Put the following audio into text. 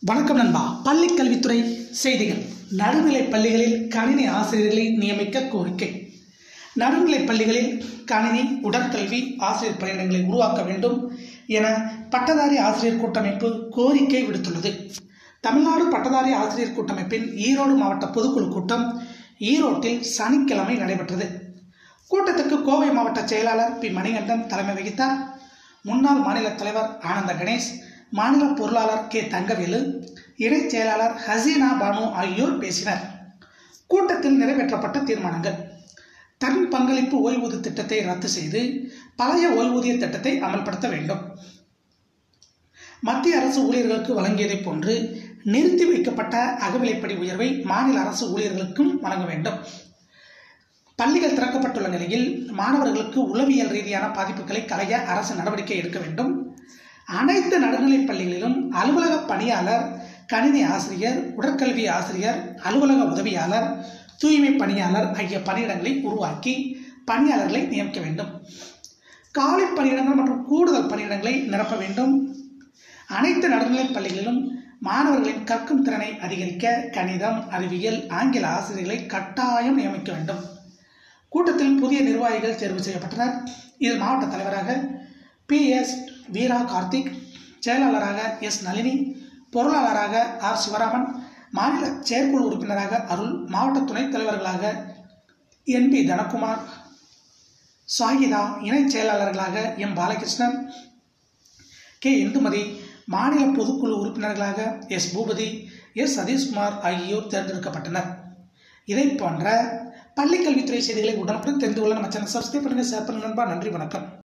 வணக்கம் நண்பா பள்ளி கல்வித்துறை செய்திகள் நடுநிலை பள்ளிகளில் கணினி ஆசிரியர்களை நியமிக்க கோரிக்கை நடுநிலை பள்ளிகளில் கணினி உடற்கல்வி ஆசிரியர் பணியிடங்களை உருவாக்க வேண்டும் என பட்டதாரி ஆசிரியர் கூட்டமைப்பு கோரிக்கை விடுத்துள்ளது தமிழ்நாடு பட்டதாரி ஆசிரியர் கூட்டமைப்பின் ஈரோடு மாவட்ட பொதுக்குழு கூட்டம் ஈரோட்டில் சனிக்கிழமை நடைபெற்றது கூட்டத்துக்கு கோவை மாவட்ட செயலாளர் பி மணிகண்டன் தலைமை வகித்தார் முன்னாள் மாநில தலைவர் ஆனந்த கணேஷ் மாநில பொருளாளர் கே தங்கவேலு இணைச் செயலாளர் ஹசீனா பானு ஆகியோர் பேசினர் கூட்டத்தில் நிறைவேற்றப்பட்ட தீர்மானங்கள் தன் பங்களிப்பு ஓய்வூதிய திட்டத்தை ரத்து செய்து பழைய ஓய்வூதிய திட்டத்தை அமல்படுத்த வேண்டும் மத்திய அரசு ஊழியர்களுக்கு வழங்கியதைப் போன்று நிறுத்தி வைக்கப்பட்ட அகவிலைப்படி உயர்வை மாநில அரசு ஊழியர்களுக்கும் வழங்க வேண்டும் பள்ளிகள் திறக்கப்பட்டுள்ள நிலையில் மாணவர்களுக்கு உளவியல் ரீதியான பாதிப்புகளை களைய அரசு நடவடிக்கை எடுக்க வேண்டும் அனைத்து நடுநிலைப் பள்ளிகளிலும் அலுவலக பணியாளர் கணினி ஆசிரியர் உடற்கல்வி ஆசிரியர் அலுவலக உதவியாளர் தூய்மை பணியாளர் ஆகிய பணியிடங்களை உருவாக்கி பணியாளர்களை நியமிக்க வேண்டும் காலி பணியிடங்கள் மற்றும் கூடுதல் பணியிடங்களை நிரப்ப வேண்டும் அனைத்து நடுநிலைப் பள்ளிகளிலும் மாணவர்களின் கற்கும் திறனை அதிகரிக்க கணிதம் அறிவியல் ஆங்கில ஆசிரியர்களை கட்டாயம் நியமிக்க வேண்டும் கூட்டத்தில் புதிய நிர்வாகிகள் தேர்வு செய்யப்பட்டனர் இதில் மாவட்ட தலைவராக பி எஸ் வீரா கார்த்திக் செயலாளராக எஸ் நளினி பொருளாளராக ஆர் சிவராமன் மாநில செயற்குழு உறுப்பினராக அருள் மாவட்ட துணைத் தலைவர்களாக என் பி தனகுமார் சாகிதா இணைச் செயலாளர்களாக எம் பாலகிருஷ்ணன் கே இந்துமதி மாநில பொதுக்குழு உறுப்பினர்களாக எஸ் பூபதி எஸ் சதீஷ்குமார் ஆகியோர் தேர்ந்தெடுக்கப்பட்டனர் இதை போன்ற பள்ளி கல்வித்துறை செய்திகளை உடனுக்குடன் தெரிந்து கொள்ள நம்ம சேனல் சப்ஸ்கிரைப் பண்ணுங்கள் ஷேர் பண்ணுங்க நண்பா நன்றி வணக்கம்